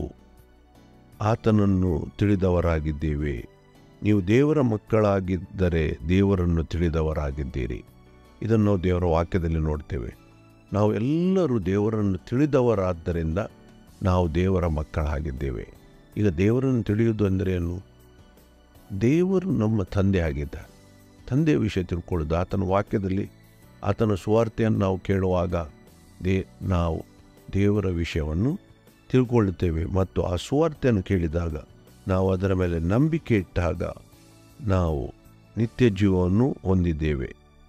ಆತನನ್ನು ತಿಳಿದವರಾಗಿದ್ದೇವೆ ನೀವು ದೇವರ ಮಕ್ಕಳಾಗಿದ್ದರೆ ದೇವರನ್ನು ತಿಳಿದವರಾಗಿದ್ದೀರಿ ಇದನ್ನು ನಾವು ದೇವರ ವಾಕ್ಯದಲ್ಲಿ ನೋಡ್ತೇವೆ ನಾವು ಎಲ್ಲರೂ ದೇವರನ್ನು ತಿಳಿದವರಾದ್ದರಿಂದ ನಾವು ದೇವರ ಮಕ್ಕಳಾಗಿದ್ದೇವೆ ಈಗ ದೇವರನ್ನು ತಿಳಿಯುವುದು ಅಂದರೆ ಏನು ದೇವರು ನಮ್ಮ ತಂದೆ ಆಗಿದ್ದಾರೆ ತಂದೆಯ ವಿಷಯ ತಿಳ್ಕೊಳ್ಳೋದು ಆತನ ವಾಕ್ಯದಲ್ಲಿ ಆತನ ಸುವಾರ್ತೆಯನ್ನು ನಾವು ಕೇಳುವಾಗ ದೇ ನಾವು ದೇವರ ವಿಷಯವನ್ನು ತಿಳ್ಕೊಳ್ಳುತ್ತೇವೆ ಮತ್ತು ಆ ಸುವಾರ್ತೆಯನ್ನು ಕೇಳಿದಾಗ ನಾವು ಅದರ ಮೇಲೆ ನಂಬಿಕೆ ಇಟ್ಟಾಗ ನಾವು ನಿತ್ಯ ಜೀವವನ್ನು ಹೊಂದಿದ್ದೇವೆ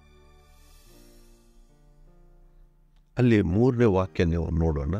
ಅಲ್ಲಿ ಮೂರನೇ ವಾಕ್ಯ ನೀವು ನೋಡೋಣ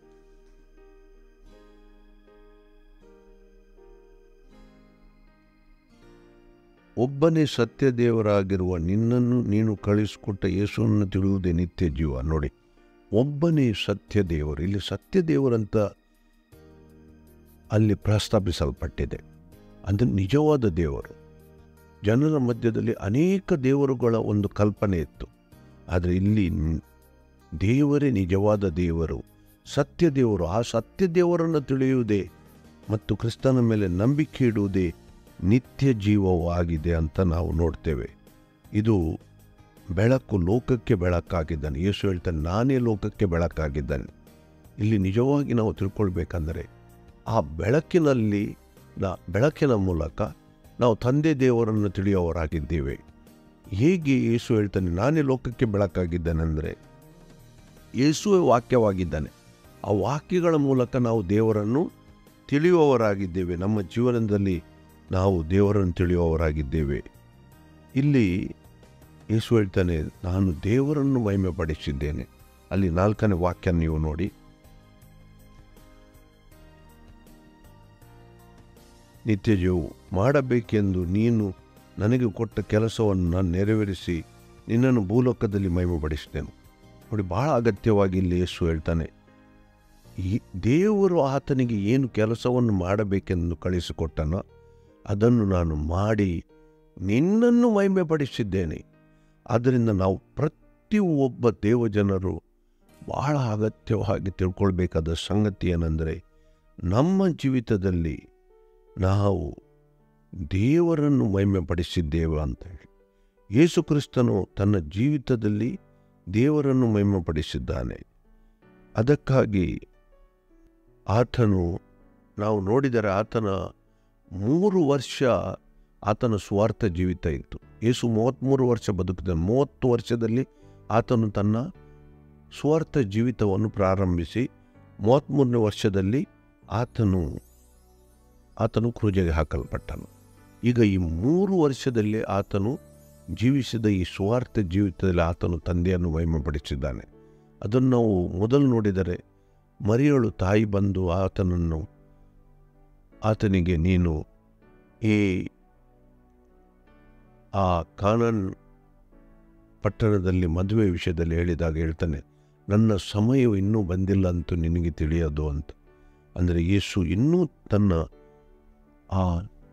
ಒಬ್ಬನೇ ಸತ್ಯ ದೇವರಾಗಿರುವ ನಿನ್ನನ್ನು ನೀನು ಕಳಿಸಿಕೊಟ್ಟ ಯೇಸುವನ್ನು ತಿಳಿಯುವುದೇ ನಿತ್ಯ ಜೀವ ನೋಡಿ ಒಬ್ಬನೇ ಸತ್ಯ ದೇವರು ಇಲ್ಲಿ ಸತ್ಯ ದೇವರಂತ ಅಲ್ಲಿ ಪ್ರಸ್ತಾಪಿಸಲ್ಪಟ್ಟಿದೆ ಅಂದರೆ ನಿಜವಾದ ದೇವರು ಜನರ ಮಧ್ಯದಲ್ಲಿ ಅನೇಕ ದೇವರುಗಳ ಒಂದು ಕಲ್ಪನೆ ಇತ್ತು ಆದರೆ ಇಲ್ಲಿ ನ್- ದೇವರೇ ನಿಜವಾದ ದೇವರು ಸತ್ಯ ದೇವರು ಆ ಸತ್ಯ ದೇವರನ್ನು ತಿಳಿಯುವುದೇ ಮತ್ತು ಕ್ರಿಸ್ತನ ಮೇಲೆ ನಂಬಿಕೆ ಇಡುವುದೇ ನಿತ್ಯ ಜೀವವಾಗಿದೆ ಅಂತ ನಾವು ನೋಡ್ತೇವೆ ಇದು ಬೆಳಕು ಲೋಕಕ್ಕೆ ಬೆಳಕಾಗಿದ್ದಾನೆ ಯೇಸು ಹೇಳ್ತಾನೆ ನಾನೇ ಲೋಕಕ್ಕೆ ಬೆಳಕಾಗಿದ್ದಾನೆ ಇಲ್ಲಿ ನಿಜವಾಗಿ ನಾವು ತಿಳ್ಕೊಳ್ಬೇಕಂದರೆ ಆ ಬೆಳಕಿನಲ್ಲಿ ನ- ಬೆಳಕಿನ ಮೂಲಕ ನಾವು ತಂದೆ ದೇವರನ್ನು ತಿಳಿಯುವವರಾಗಿದ್ದೇವೆ ಹೇಗೆ ಯೇಸು ಹೇಳ್ತಾನೆ ನಾನೇ ಲೋಕಕ್ಕೆ ಬೆಳಕಾಗಿದ್ದಾನೆಂದರೆ ಯೇಸುವೆ ವಾಕ್ಯವಾಗಿದ್ದಾನೆ ಆ ವಾಕ್ಯಗಳ ಮೂಲಕ ನಾವು ದೇವರನ್ನು ತಿಳಿಯುವವರಾಗಿದ್ದೇವೆ ನಮ್ಮ ಜೀವನದಲ್ಲಿ ನಾವು ದೇವರನ್ನು ತಿಳಿಯುವವರಾಗಿದ್ದೇವೆ ಇಲ್ಲಿ ಯೇಸು ಹೇಳ್ತಾನೆ ನಾನು ದೇವರನ್ನು ಮಹಿಮೆ ಪಡಿಸಿದ್ದೇನೆ ಅಲ್ಲಿ ನಾಲ್ಕನೇ ವಾಕ್ಯ ನೀವು ನೋಡಿ ನಿತ್ಯ ಜೀವು ಮಾಡಬೇಕೆಂದು ನೀನು ನನಗೆ ಕೊಟ್ಟ ಕೆಲಸವನ್ನು ನಾನು ನೆರವೇರಿಸಿ ನಿನ್ನನ್ನು ಭೂಲೋಕದಲ್ಲಿ ಮಹಿಮೆ ಪಡಿಸಿದೆನು ನೋಡಿ ಬಹಳ ಅಗತ್ಯವಾಗಿ ಇಲ್ಲಿ ಯೇಸು ಹೇಳ್ತಾನೆ ಈ ದೇವರು ಆತನಿಗೆ ಏನು ಕೆಲಸವನ್ನು ಮಾಡಬೇಕೆಂದು ಕಳಿಸಿಕೊಟ್ಟನೋ ಅದನ್ನು ನಾನು ಮಾಡಿ ನಿನ್ನನ್ನು ಮಹಿಮೆ ಪಡಿಸಿದ್ದೇನೆ ಆದ್ದರಿಂದ ನಾವು ಪ್ರತಿ ಒಬ್ಬ ದೇವಜನರು ಬಹಳ ಅಗತ್ಯವಾಗಿ ತಿಳ್ಕೊಳ್ಬೇಕಾದ ಸಂಗತಿ ಏನೆಂದರೆ ನಮ್ಮ ಜೀವಿತದಲ್ಲಿ ನಾವು ದೇವರನ್ನು ಮಹಿಮೆ ಪಡಿಸಿದ್ದೇವೆ ಅಂತ ಹೇಳಿ ಯೇಸು ಕ್ರಿಸ್ತನು ತನ್ನ ಜೀವಿತದಲ್ಲಿ ದೇವರನ್ನು ಮಹಿಮೆ ಪಡಿಸಿದ್ದಾನೆ ಅದಕ್ಕಾಗಿ ಆತನು ನಾವು ನೋಡಿದರೆ ಆತನ ಮೂರು ವರ್ಷ ಆತನ ಸ್ವಾರ್ಥ ಜೀವಿತ ಇತ್ತು ಯೇಸು ಮೂವತ್ತ್ಮೂರು ವರ್ಷ ಬದುಕಿದ ಮೂವತ್ತು ವರ್ಷದಲ್ಲಿ ಆತನು ತನ್ನ ಸ್ವಾರ್ಥ ಜೀವಿತವನ್ನು ಪ್ರಾರಂಭಿಸಿ ಮೂವತ್ತ್ಮೂರನೇ ವರ್ಷದಲ್ಲಿ ಆತನು ಆತನು ಕ್ರೂಜೆಗೆ ಹಾಕಲ್ಪಟ್ಟನು ಈಗ ಈ ಮೂರು ವರ್ಷದಲ್ಲಿ ಆತನು ಜೀವಿಸಿದ ಈ ಸ್ವಾರ್ಥ ಜೀವಿತದಲ್ಲಿ ಆತನು ತಂದೆಯನ್ನು ಮಹಿಮೆಪಡಿಸಿದ್ದಾನೆ ಅದನ್ನು ನಾವು ಮೊದಲು ನೋಡಿದರೆ ಮರಿಯಳು ತಾಯಿ ಬಂದು ಆತನನ್ನು ಆತನಿಗೆ ನೀನು ಈ ಆ ಕಾನನ್ ಪಟ್ಟಣದಲ್ಲಿ ಮದುವೆ ವಿಷಯದಲ್ಲಿ ಹೇಳಿದಾಗ ಹೇಳ್ತಾನೆ ನನ್ನ ಸಮಯವು ಇನ್ನೂ ಬಂದಿಲ್ಲ ಅಂತೂ ನಿನಗೆ ತಿಳಿಯೋದು ಅಂತ ಅಂದರೆ ಯೇಸು ಇನ್ನೂ ತನ್ನ ಆ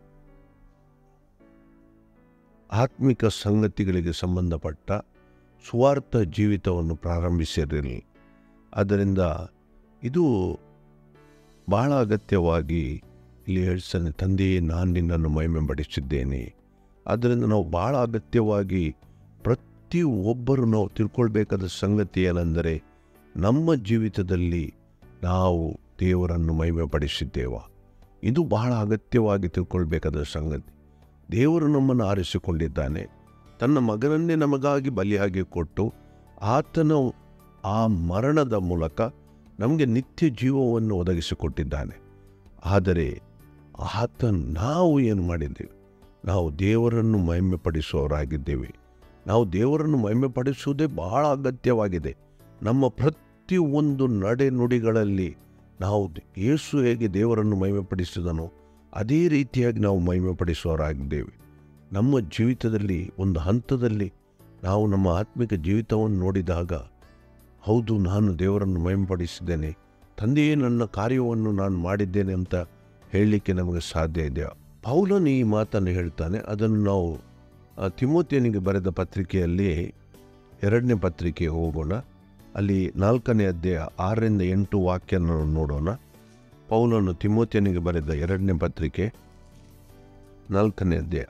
ಆತ್ಮಿಕ ಸಂಗತಿಗಳಿಗೆ ಸಂಬಂಧಪಟ್ಟ ಸ್ವಾರ್ಥ ಜೀವಿತವನ್ನು ಪ್ರಾರಂಭಿಸಿರಲಿ ಆದ್ದರಿಂದ ಇದು ಬಹಳ ಅಗತ್ಯವಾಗಿ ಇಲ್ಲಿ ಹೇಳ್ತಾನೆ ತಂದೆಯೇ ನಾನು ನಿನ್ನನ್ನು ಮಹಿಮೆ ಪಡಿಸಿದ್ದೇನೆ ಆದ್ದರಿಂದ ನಾವು ಬಹಳ ಅಗತ್ಯವಾಗಿ ಪ್ರತಿ ಒಬ್ಬರು ನಾವು ತಿಳ್ಕೊಳ್ಬೇಕಾದ ಸಂಗತಿ ಏನೆಂದರೆ ನಮ್ಮ ಜೀವಿತದಲ್ಲಿ ನಾವು ದೇವರನ್ನು ಮಹಿಮೆ ಪಡಿಸಿದ್ದೇವ ಇದು ಬಹಳ ಅಗತ್ಯವಾಗಿ ತಿಳ್ಕೊಳ್ಬೇಕಾದ ಸಂಗತಿ ದೇವರು ನಮ್ಮನ್ನು ಆರಿಸಿಕೊಂಡಿದ್ದಾನೆ ತನ್ನ ಮಗನನ್ನೇ ನಮಗಾಗಿ ಬಲಿಯಾಗಿ ಕೊಟ್ಟು ಆತನ ಆ ಮರಣದ ಮೂಲಕ ನಮಗೆ ನಿತ್ಯ ಜೀವವನ್ನು ಒದಗಿಸಿಕೊಟ್ಟಿದ್ದಾನೆ ಆದರೆ ಆತ ನಾವು ಏನು ಮಾಡಿದ್ದೇವೆ ನಾವು ದೇವರನ್ನು ಮಹಿಮೆ ಪಡಿಸುವವರಾಗಿದ್ದೇವೆ ನಾವು ದೇವರನ್ನು ಮಹಿಮೆ ಪಡಿಸುವುದೇ ಬಹಳ ಅಗತ್ಯವಾಗಿದೆ ನಮ್ಮ ಪ್ರತಿ ಒಂದು ನಡೆ ನುಡಿಗಳಲ್ಲಿ ನಾವು ಯೇಸು ಹೇಗೆ ದೇವರನ್ನು ಮಹಿಮೆ ಪಡಿಸಿದನೋ ಅದೇ ರೀತಿಯಾಗಿ ನಾವು ಮಹಿಮೆ ಪಡಿಸುವವರಾಗಿದ್ದೇವೆ ನಮ್ಮ ಜೀವಿತದಲ್ಲಿ ಒಂದು ಹಂತದಲ್ಲಿ ನಾವು ನಮ್ಮ ಆತ್ಮಿಕ ಜೀವಿತವನ್ನು ನೋಡಿದಾಗ ಹೌದು ನಾನು ದೇವರನ್ನು ಮಹಿಮೆಪಡಿಸಿದ್ದೇನೆ ತಂದೆಯೇ ನನ್ನ ಕಾರ್ಯವನ್ನು ನಾನು ಮಾಡಿದ್ದೇನೆ ಅಂತ ಹೇಳಲಿಕ್ಕೆ ನಮಗೆ ಸಾಧ್ಯ ಇದೆ ಪೌಲನು ಈ ಮಾತನ್ನು ಹೇಳ್ತಾನೆ ಅದನ್ನು ನಾವು ಆ, ತಿಮೋತಿಯನಿಗೆ ಬರೆದ ಪತ್ರಿಕೆಯಲ್ಲಿ ಎರಡನೇ ಪತ್ರಿಕೆ ಹೋಗೋಣ ಅಲ್ಲಿ ನಾಲ್ಕನೇ ಅಧ್ಯಾಯ ಆರರಿಂದ ಎಂಟು ವಾಕ್ಯ ನಾವು ನೋಡೋಣ ಪೌಲನು ತಿಮೋತಿಯನಿಗೆ ಬರೆದ ಎರಡನೇ ಪತ್ರಿಕೆ ನಾಲ್ಕನೇ ಅಧ್ಯಾಯ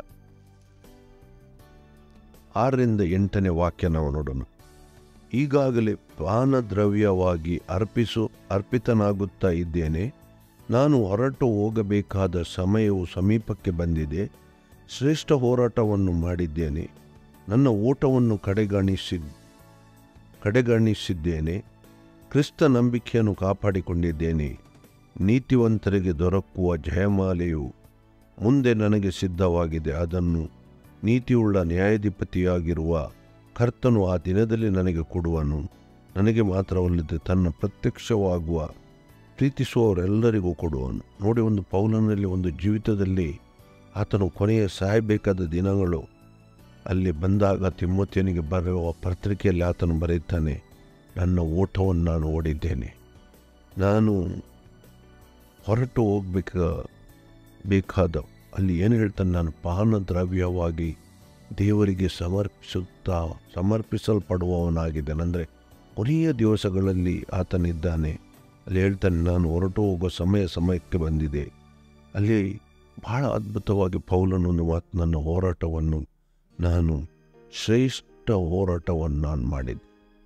ಆರರಿಂದ ಎಂಟನೇ ವಾಕ್ಯ ನಾವು ನೋಡೋಣ ಈಗಾಗಲೇ ಪಾನದ್ರವ್ಯವಾಗಿ ಅರ್ಪಿಸು ಅರ್ಪಿತನಾಗುತ್ತಾ ಇದ್ದೇನೆ ನಾನು ಹೊರಟು ಹೋಗಬೇಕಾದ ಸಮಯವು ಸಮೀಪಕ್ಕೆ ಬಂದಿದೆ ಶ್ರೇಷ್ಠ ಹೋರಾಟವನ್ನು ಮಾಡಿದ್ದೇನೆ ನನ್ನ ಓಟವನ್ನು ಕಡೆಗಣಿಸಿ ಕಡೆಗಣಿಸಿದ್ದೇನೆ ಕ್ರಿಸ್ತ ನಂಬಿಕೆಯನ್ನು ಕಾಪಾಡಿಕೊಂಡಿದ್ದೇನೆ ನೀತಿವಂತರಿಗೆ ದೊರಕುವ ಜಯಮಾಲೆಯು ಮುಂದೆ ನನಗೆ ಸಿದ್ಧವಾಗಿದೆ ಅದನ್ನು ನೀತಿಯುಳ್ಳ ನ್ಯಾಯಾಧಿಪತಿಯಾಗಿರುವ ಕರ್ತನು ಆ ದಿನದಲ್ಲಿ ನನಗೆ ಕೊಡುವನು ನನಗೆ ಮಾತ್ರವಲ್ಲದೆ ತನ್ನ ಪ್ರತ್ಯಕ್ಷವಾಗುವ ಪ್ರೀತಿಸುವವರೆಲ್ಲರಿಗೂ ಕೊಡುವನು ನೋಡಿ ಒಂದು ಪೌಲನಲ್ಲಿ ಒಂದು ಜೀವಿತದಲ್ಲಿ ಆತನು ಕೊನೆಯ ಸಾಯಬೇಕಾದ ದಿನಗಳು ಅಲ್ಲಿ ಬಂದಾಗ ತಿಮ್ಮತಿಯನಿಗೆ ಬರೆಯುವ ಪತ್ರಿಕೆಯಲ್ಲಿ ಆತನು ಬರೆಯುತ್ತಾನೆ ನನ್ನ ಓಟವನ್ನು ನಾನು ಓಡಿದ್ದೇನೆ ನಾನು ಹೊರಟು ಹೋಗ್ಬೇಕ ಬೇಕಾದ ಅಲ್ಲಿ ಏನು ಹೇಳ್ತಾನೆ ನಾನು ಪಾನ ದ್ರವ್ಯವಾಗಿ ದೇವರಿಗೆ ಸಮರ್ಪಿಸುತ್ತಾ ಸಮರ್ಪಿಸಲ್ಪಡುವವನಾಗಿದ್ದೇನೆ ಅಂದರೆ ಕೊನೆಯ ದಿವಸಗಳಲ್ಲಿ ಆತನಿದ್ದಾನೆ ಅಲ್ಲಿ ಹೇಳ್ತಾನೆ ನಾನು ಹೊರಟು ಹೋಗೋ ಸಮಯ ಸಮಯಕ್ಕೆ ಬಂದಿದೆ ಅಲ್ಲಿ ಬಹಳ ಅದ್ಭುತವಾಗಿ ಪೌಲನೊಂದು ಮಾತು ನನ್ನ ಹೋರಾಟವನ್ನು ನಾನು ಶ್ರೇಷ್ಠ ಹೋರಾಟವನ್ನು ನಾನು ಮಾಡಿದ್ದೆ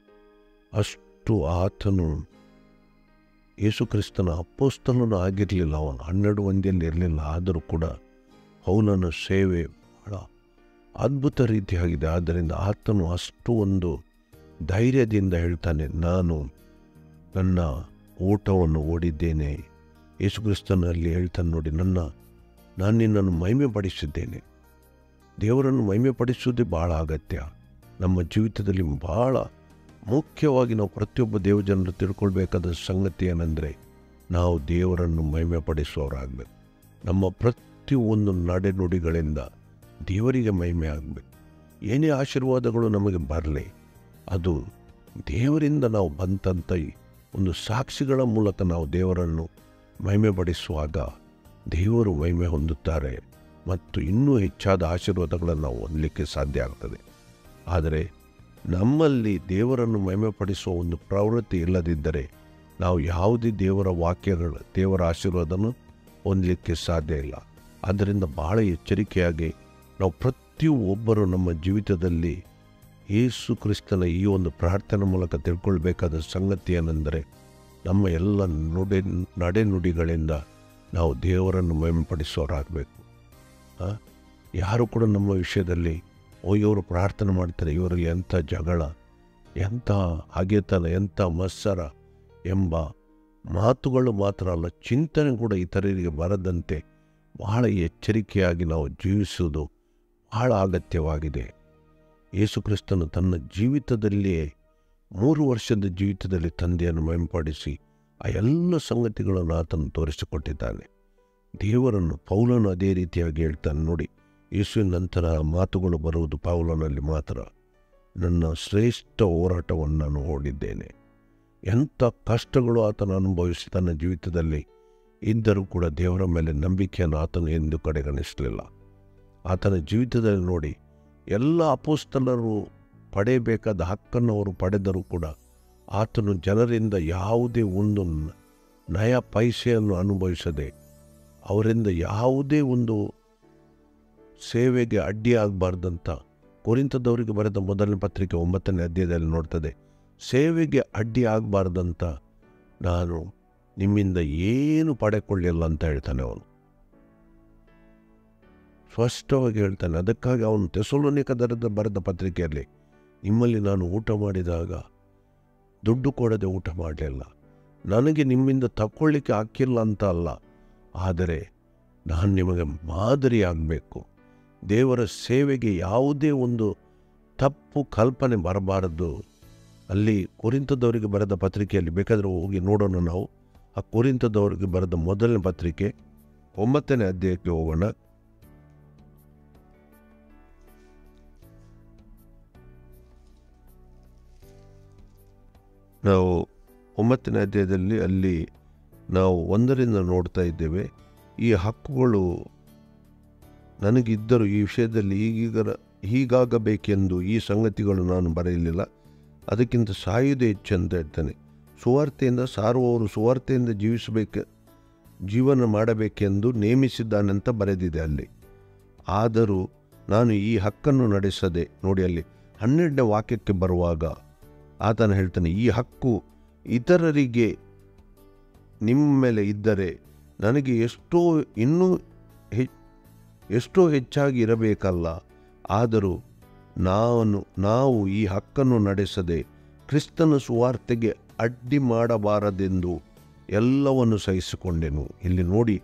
ಅಷ್ಟು ಆತನು ಯೇಸುಕ್ರಿಸ್ತನ ಅಪ್ಪೋಸ್ತಲನು ಆಗಿರಲಿಲ್ಲ ಅವನು ಹನ್ನೆರಡು ಮಂದಿಯಲ್ಲಿ ಇರಲಿಲ್ಲ ಆದರೂ ಕೂಡ ಪೌಲನ ಸೇವೆ ಬಹಳ ಅದ್ಭುತ ರೀತಿಯಾಗಿದೆ ಆದ್ದರಿಂದ ಆತನು ಅಷ್ಟು ಒಂದು ಧೈರ್ಯದಿಂದ ಹೇಳ್ತಾನೆ ನಾನು ನನ್ನ ಓಟವನ್ನು ಓಡಿದ್ದೇನೆ ಯೇಸುಕ್ರಿಸ್ತನಲ್ಲಿ ಹೇಳ್ತಾನೆ ನೋಡಿ ನನ್ನ ನಾನು ನಿನ್ನನ್ನು ಮಹಿಮೆ ಪಡಿಸಿದ್ದೇನೆ ದೇವರನ್ನು ಮಹಿಮೆ ಪಡಿಸುವುದೇ ಭಾಳ ಅಗತ್ಯ ನಮ್ಮ ಜೀವಿತದಲ್ಲಿ ಭಾಳ ಮುಖ್ಯವಾಗಿ ನಾವು ಪ್ರತಿಯೊಬ್ಬ ದೇವಜನರು ತಿಳ್ಕೊಳ್ಬೇಕಾದ ಸಂಗತಿ ಏನಂದರೆ ನಾವು ದೇವರನ್ನು ಮಹಿಮೆ ಪಡಿಸುವವರಾಗಬೇಕು ನಮ್ಮ ಪ್ರತಿಯೊಂದು ನಡೆನುಡಿಗಳಿಂದ ದೇವರಿಗೆ ಮಹಿಮೆ ಆಗಬೇಕು ಏನೇ ಆಶೀರ್ವಾದಗಳು ನಮಗೆ ಬರಲಿ ಅದು ದೇವರಿಂದ ನಾವು ಬಂದಂಥ ಈ ಒಂದು ಸಾಕ್ಷಿಗಳ ಮೂಲಕ ನಾವು ದೇವರನ್ನು ಮಹಿಮೆ ಪಡಿಸುವಾಗ ದೇವರು ಮಹಿಮೆ ಹೊಂದುತ್ತಾರೆ ಮತ್ತು ಇನ್ನೂ ಹೆಚ್ಚಾದ ಆಶೀರ್ವಾದಗಳನ್ನು ನಾವು ಹೊಂದಲಿಕ್ಕೆ ಸಾಧ್ಯ ಆಗ್ತದೆ ಆದರೆ ನಮ್ಮಲ್ಲಿ ದೇವರನ್ನು ಮಹಿಮೆಪಡಿಸುವ ಒಂದು ಪ್ರವೃತ್ತಿ ಇಲ್ಲದಿದ್ದರೆ ನಾವು ಯಾವುದೇ ದೇವರ ವಾಕ್ಯಗಳು ದೇವರ ಆಶೀರ್ವಾದವನ್ನು ಹೊಂದಲಿಕ್ಕೆ ಸಾಧ್ಯ ಇಲ್ಲ ಆದ್ದರಿಂದ ಬಹಳ ಎಚ್ಚರಿಕೆಯಾಗಿ ನಾವು ಪ್ರತಿಯೊಬ್ಬರು ನಮ್ಮ ಜೀವಿತದಲ್ಲಿ ಯೇಸು ಕ್ರಿಸ್ತನ ಈ ಒಂದು ಪ್ರಾರ್ಥನೆ ಮೂಲಕ ತಿಳ್ಕೊಳ್ಬೇಕಾದ ಸಂಗತಿ ಏನೆಂದರೆ ನಮ್ಮ ಎಲ್ಲ ನುಡಿ ನಡೆನುಡಿಗಳಿಂದ ನಾವು ದೇವರನ್ನು ಮಹಿಮೆಪಡಿಸೋರಾಗಬೇಕು ಯಾರು ಕೂಡ ನಮ್ಮ ವಿಷಯದಲ್ಲಿ ಓ ಇವರು ಪ್ರಾರ್ಥನೆ ಮಾಡ್ತಾರೆ ಇವರಲ್ಲಿ ಎಂಥ ಜಗಳ ಎಂಥ ಹಗೆತನ ಎಂಥ ಮತ್ಸರ ಎಂಬ ಮಾತುಗಳು ಮಾತ್ರ ಅಲ್ಲ ಚಿಂತನೆ ಕೂಡ ಇತರರಿಗೆ ಬರದಂತೆ ಬಹಳ ಎಚ್ಚರಿಕೆಯಾಗಿ ನಾವು ಜೀವಿಸುವುದು ಬಹಳ ಅಗತ್ಯವಾಗಿದೆ ಯೇಸುಕ್ರಿಸ್ತನು ತನ್ನ ಜೀವಿತದಲ್ಲಿಯೇ ಮೂರು ವರ್ಷದ ಜೀವಿತದಲ್ಲಿ ತಂದೆಯನ್ನು ಮೇಂಪಡಿಸಿ ಆ ಎಲ್ಲ ಸಂಗತಿಗಳನ್ನು ಆತನು ತೋರಿಸಿಕೊಟ್ಟಿದ್ದಾನೆ ದೇವರನ್ನು ಪೌಲನು ಅದೇ ರೀತಿಯಾಗಿ ಹೇಳ್ತಾನೆ ನೋಡಿ ಯೇಸುವಿನ ನಂತರ ಮಾತುಗಳು ಬರುವುದು ಪೌಲನಲ್ಲಿ ಮಾತ್ರ ನನ್ನ ಶ್ರೇಷ್ಠ ಹೋರಾಟವನ್ನು ನಾನು ಓಡಿದ್ದೇನೆ ಎಂಥ ಕಷ್ಟಗಳು ಆತನು ಅನುಭವಿಸಿ ತನ್ನ ಜೀವಿತದಲ್ಲಿ ಇದ್ದರೂ ಕೂಡ ದೇವರ ಮೇಲೆ ನಂಬಿಕೆಯನ್ನು ಆತನು ಎಂದು ಕಡೆಗಣಿಸಲಿಲ್ಲ ಆತನ ಜೀವಿತದಲ್ಲಿ ನೋಡಿ ಎಲ್ಲ ಅಪೋಸ್ತಲರು ಪಡೆಯಬೇಕಾದ ಹಕ್ಕನ್ನು ಅವರು ಪಡೆದರೂ ಕೂಡ ಆತನು ಜನರಿಂದ ಯಾವುದೇ ಒಂದು ನಯ ಪೈಸೆಯನ್ನು ಅನುಭವಿಸದೆ ಅವರಿಂದ ಯಾವುದೇ ಒಂದು ಸೇವೆಗೆ ಅಡ್ಡಿಯಾಗಬಾರ್ದಂತ ಕುರಿತದವರಿಗೆ ಬರೆದ ಮೊದಲನೇ ಪತ್ರಿಕೆ ಒಂಬತ್ತನೇ ಅಧ್ಯಾಯದಲ್ಲಿ ನೋಡ್ತದೆ ಸೇವೆಗೆ ಅಡ್ಡಿ ಆಗಬಾರ್ದಂತ ನಾನು ನಿಮ್ಮಿಂದ ಏನು ಪಡೆಕೊಳ್ಳಿಲ್ಲ ಅಂತ ಹೇಳ್ತಾನೆ ಅವನು ಸ್ಪಷ್ಟವಾಗಿ ಹೇಳ್ತಾನೆ ಅದಕ್ಕಾಗಿ ಅವನು ತೆಸೋಲೋನಿಕ ದರದ ಬರೆದ ಪತ್ರಿಕೆಯಲ್ಲಿ ನಿಮ್ಮಲ್ಲಿ ನಾನು ಊಟ ಮಾಡಿದಾಗ ದುಡ್ಡು ಕೊಡದೆ ಊಟ ಮಾಡಲಿಲ್ಲ ನನಗೆ ನಿಮ್ಮಿಂದ ತಕ್ಕೊಳ್ಳಿಕ್ಕೆ ಹಾಕಿಲ್ಲ ಅಂತ ಅಲ್ಲ ಆದರೆ ನಾನು ನಿಮಗೆ ಮಾದರಿ ಆಗಬೇಕು ದೇವರ ಸೇವೆಗೆ ಯಾವುದೇ ಒಂದು ತಪ್ಪು ಕಲ್ಪನೆ ಬರಬಾರದು ಅಲ್ಲಿ ಕುರಿತದವರಿಗೆ ಬರೆದ ಪತ್ರಿಕೆಯಲ್ಲಿ ಬೇಕಾದರೆ ಹೋಗಿ ನೋಡೋಣ ನಾವು ಆ ಕುರಿತದವರಿಗೆ ಬರೆದ ಮೊದಲನೇ ಪತ್ರಿಕೆ ಒಂಬತ್ತನೇ ಅಧ್ಯಾಯಕ್ಕೆ ಹೋಗೋಣ ನಾವು ಒಂಬತ್ತನೇ ಅಧ್ಯಾಯದಲ್ಲಿ ಅಲ್ಲಿ ನಾವು ಒಂದರಿಂದ ನೋಡ್ತಾ ಇದ್ದೇವೆ ಈ ಹಕ್ಕುಗಳು ನನಗಿದ್ದರೂ ಈ ವಿಷಯದಲ್ಲಿ ಈಗೀಗ ಹೀಗಾಗಬೇಕೆಂದು ಈ ಸಂಗತಿಗಳು ನಾನು ಬರೆಯಲಿಲ್ಲ ಅದಕ್ಕಿಂತ ಸಾಯುವುದೇ ಹೆಚ್ಚು ಅಂತ ಹೇಳ್ತಾನೆ ಸುವಾರ್ತೆಯಿಂದ ಸಾರುವವರು ಸುವಾರ್ತೆಯಿಂದ ಜೀವಿಸಬೇಕು ಜೀವನ ಮಾಡಬೇಕೆಂದು ನೇಮಿಸಿದ್ದಾನಂತ ಬರೆದಿದೆ ಅಲ್ಲಿ ಆದರೂ ನಾನು ಈ ಹಕ್ಕನ್ನು ನಡೆಸದೆ ನೋಡಿ ಅಲ್ಲಿ ಹನ್ನೆರಡನೇ ವಾಕ್ಯಕ್ಕೆ ಬರುವಾಗ ಆತನು ಹೇಳ್ತಾನೆ ಈ ಹಕ್ಕು ಇತರರಿಗೆ ನಿಮ್ಮ ಮೇಲೆ ಇದ್ದರೆ ನನಗೆ ಎಷ್ಟೋ ಇನ್ನೂ ಹೆ ಎಷ್ಟೋ ಹೆಚ್ಚಾಗಿ ಇರಬೇಕಲ್ಲ ಆದರೂ ನಾನು ನಾವು ಈ ಹಕ್ಕನ್ನು ನಡೆಸದೆ ಕ್ರಿಸ್ತನ ಸುವಾರ್ತೆಗೆ ಅಡ್ಡಿ ಮಾಡಬಾರದೆಂದು ಎಲ್ಲವನ್ನು ಸಹಿಸಿಕೊಂಡೆನು ಇಲ್ಲಿ ನೋಡಿ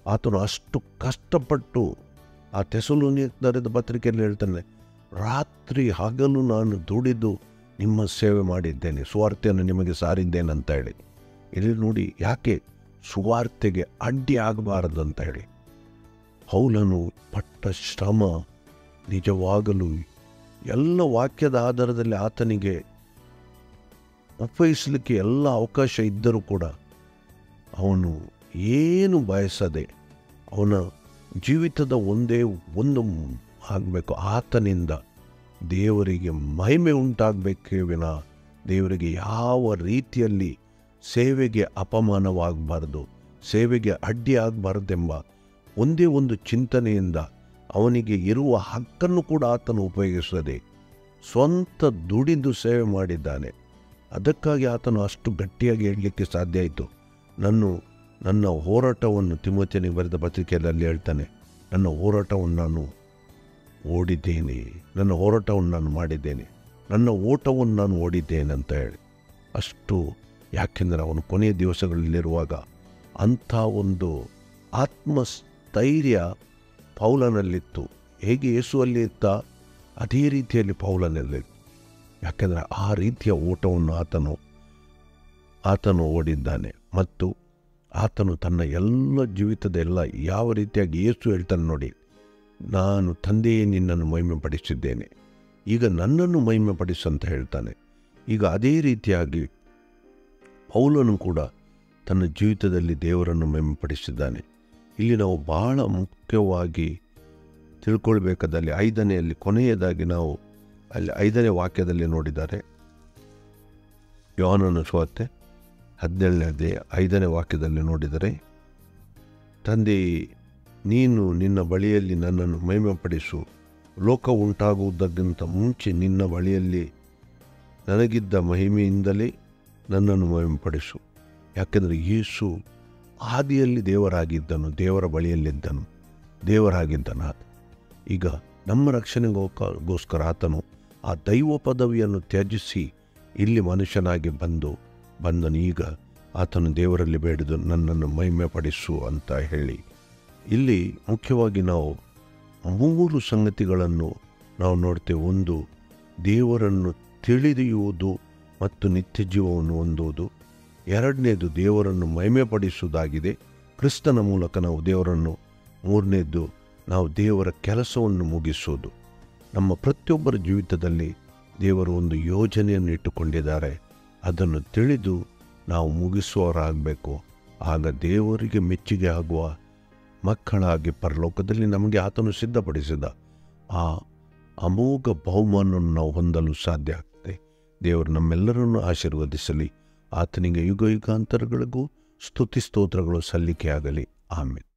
ಆತನು ಅಷ್ಟು ಕಷ್ಟಪಟ್ಟು ಆ ತೆಸಲುನಿಯದ ಪತ್ರಿಕೆಯಲ್ಲಿ ಹೇಳ್ತಾನೆ ರಾತ್ರಿ ಹಗಲು ನಾನು ದುಡಿದು ನಿಮ್ಮ ಸೇವೆ ಮಾಡಿದ್ದೇನೆ ಸುವಾರ್ತೆಯನ್ನು ನಿಮಗೆ ಸಾರಿದ್ದೇನೆ ಅಂತ ಹೇಳಿ ಇಲ್ಲಿ ನೋಡಿ ಯಾಕೆ ಸುವಾರ್ತೆಗೆ ಅಡ್ಡಿ ಆಗಬಾರದು ಅಂತ ಹೇಳಿ ಪೌಲನು ಪಟ್ಟ ಶ್ರಮ ನಿಜವಾಗಲು ಎಲ್ಲ ವಾಕ್ಯದ ಆಧಾರದಲ್ಲಿ ಆತನಿಗೆ ಅನ್ವಯಿಸಲಿಕ್ಕೆ ಎಲ್ಲ ಅವಕಾಶ ಇದ್ದರೂ ಕೂಡ ಅವನು ಏನು ಬಯಸದೆ ಅವನ ಜೀವಿತದ ಒಂದೇ ಒಂದು ಆಗಬೇಕು ಆತನಿಂದ ದೇವರಿಗೆ ಮಹಿಮೆ ಉಂಟಾಗಬೇಕೇ ವಿನ ದೇವರಿಗೆ ಯಾವ ರೀತಿಯಲ್ಲಿ ಸೇವೆಗೆ ಅಪಮಾನವಾಗಬಾರ್ದು ಸೇವೆಗೆ ಅಡ್ಡಿ ಆಗಬಾರ್ದೆಂಬ ಒಂದೇ ಒಂದು ಚಿಂತನೆಯಿಂದ ಅವನಿಗೆ ಇರುವ ಹಕ್ಕನ್ನು ಕೂಡ ಆತನು ಉಪಯೋಗಿಸದೆ ಸ್ವಂತ ದುಡಿದು ಸೇವೆ ಮಾಡಿದ್ದಾನೆ ಅದಕ್ಕಾಗಿ ಆತನು ಅಷ್ಟು ಗಟ್ಟಿಯಾಗಿ ಹೇಳಲಿಕ್ಕೆ ಸಾಧ್ಯ ಆಯಿತು ನನ್ನ ನನ್ನ ಹೋರಾಟವನ್ನು ತಿಮ್ಮತಿಯನಿಗೆ ಬರೆದ ಪತ್ರಿಕೆಯಲ್ಲಿ ಹೇಳ್ತಾನೆ ನನ್ನ ಹೋರಾಟವನ್ನು ನಾನು ಓಡಿದ್ದೇನೆ ನನ್ನ ಹೋರಾಟವನ್ನು ನಾನು ಮಾಡಿದ್ದೇನೆ ನನ್ನ ಓಟವನ್ನು ನಾನು ಓಡಿದ್ದೇನೆ ಅಂತ ಹೇಳಿ ಅಷ್ಟು ಯಾಕೆಂದರೆ ಅವನು ಕೊನೆಯ ದಿವಸಗಳಲ್ಲಿರುವಾಗ ಅಂಥ ಒಂದು ಆತ್ಮಸ್ಥೈರ್ಯ ಪೌಲನಲ್ಲಿತ್ತು ಹೇಗೆ ಯೇಸುವಲ್ಲಿ ಇತ್ತ ಅದೇ ರೀತಿಯಲ್ಲಿ ಪೌಲನಲ್ಲಿ ಯಾಕೆಂದರೆ ಆ ರೀತಿಯ ಓಟವನ್ನು ಆತನು ಆತನು ಓಡಿದ್ದಾನೆ ಮತ್ತು ಆತನು ತನ್ನ ಎಲ್ಲ ಜೀವಿತದ ಎಲ್ಲ ಯಾವ ರೀತಿಯಾಗಿ ಯೇಸು ಹೇಳ್ತಾನೆ ನೋಡಿ ನಾನು ತಂದೆಯೇ ನಿನ್ನನ್ನು ಮಹಿಮೆ ಪಡಿಸಿದ್ದೇನೆ ಈಗ ನನ್ನನ್ನು ಮಹಿಮೆ ಪಡಿಸು ಅಂತ ಹೇಳ್ತಾನೆ ಈಗ ಅದೇ ರೀತಿಯಾಗಿ ಪೌಲನು ಕೂಡ ತನ್ನ ಜೀವಿತದಲ್ಲಿ ದೇವರನ್ನು ಮಹಿಮೆ ಪಡಿಸಿದ್ದಾನೆ ಇಲ್ಲಿ ನಾವು ಬಹಳ ಮುಖ್ಯವಾಗಿ ತಿಳ್ಕೊಳ್ಬೇಕಾದಲ್ಲಿ ಐದನೆಯಲ್ಲಿ ಕೊನೆಯದಾಗಿ ನಾವು ಅಲ್ಲಿ ಐದನೇ ವಾಕ್ಯದಲ್ಲಿ ನೋಡಿದ್ದಾರೆ ಯೋಹನನ ಸುವಾರ್ತೆ ಹದಿನೇಳನೇ ಐದನೇ ವಾಕ್ಯದಲ್ಲಿ ನೋಡಿದರೆ ತಂದೆ ನೀನು ನಿನ್ನ ಬಳಿಯಲ್ಲಿ ನನ್ನನ್ನು ಮಹಿಮೆಪಡಿಸು ಲೋಕ ಉಂಟಾಗುವುದಕ್ಕಿಂತ ಮುಂಚೆ ನಿನ್ನ ಬಳಿಯಲ್ಲಿ ನನಗಿದ್ದ ಮಹಿಮೆಯಿಂದಲೇ ನನ್ನನ್ನು ಮಹಿಮೆಪಡಿಸು ಯಾಕೆಂದರೆ ಯೇಸು ಆದಿಯಲ್ಲಿ ದೇವರಾಗಿದ್ದನು ದೇವರ ಬಳಿಯಲ್ಲಿದ್ದನು ದೇವರಾಗಿದ್ದನು ಆತ ಈಗ ನಮ್ಮ ರಕ್ಷಣೆಗೋಸ್ಕರ ಆತನು ಆ ದೈವ ಪದವಿಯನ್ನು ತ್ಯಜಿಸಿ ಇಲ್ಲಿ ಮನುಷ್ಯನಾಗಿ ಬಂದು ಬಂದನು ಈಗ ಆತನು ದೇವರಲ್ಲಿ ಬೇಡಿದು ನನ್ನನ್ನು ಮಹಿಮೆ ಪಡಿಸು ಅಂತ ಹೇಳಿ ಇಲ್ಲಿ ಮುಖ್ಯವಾಗಿ ನಾವು ಮೂರು ಸಂಗತಿಗಳನ್ನು ನಾವು ನೋಡ್ತೇವೆ ಒಂದು ದೇವರನ್ನು ತಿಳಿದಿಯುವುದು ಮತ್ತು ನಿತ್ಯ ಜೀವವನ್ನು ಹೊಂದುವುದು ಎರಡನೇದು ದೇವರನ್ನು ಮಹಿಮೆ ಪಡಿಸುವುದಾಗಿದೆ ಕ್ರಿಸ್ತನ ಮೂಲಕ ನಾವು ದೇವರನ್ನು ಮೂರನೇದ್ದು ನಾವು ದೇವರ ಕೆಲಸವನ್ನು ಮುಗಿಸುವುದು ನಮ್ಮ ಪ್ರತಿಯೊಬ್ಬರ ಜೀವಿತದಲ್ಲಿ ದೇವರು ಒಂದು ಯೋಜನೆಯನ್ನು ಇಟ್ಟುಕೊಂಡಿದ್ದಾರೆ ಅದನ್ನು ತಿಳಿದು ನಾವು ಮುಗಿಸುವವರಾಗಬೇಕು ಆಗ ದೇವರಿಗೆ ಮೆಚ್ಚುಗೆ ಆಗುವ ಮಕ್ಕಳಾಗಿ ಪರಲೋಕದಲ್ಲಿ ನಮಗೆ ಆತನು ಸಿದ್ಧಪಡಿಸಿದ ಆ ಅಮೋಘ ಬಹುಮಾನವನ್ನು ನಾವು ಹೊಂದಲು ಸಾಧ್ಯ ಆಗ್ತದೆ ದೇವರು ನಮ್ಮೆಲ್ಲರನ್ನು ಆಶೀರ್ವದಿಸಲಿ ಆತನಿಗೆ ಯುಗ ಯುಗಾಂತರಗಳಿಗೂ ಸ್ತುತಿ ಸ್ತೋತ್ರಗಳು ಸಲ್ಲಿಕೆಯಾಗಲಿ ಆಮೇಲೆ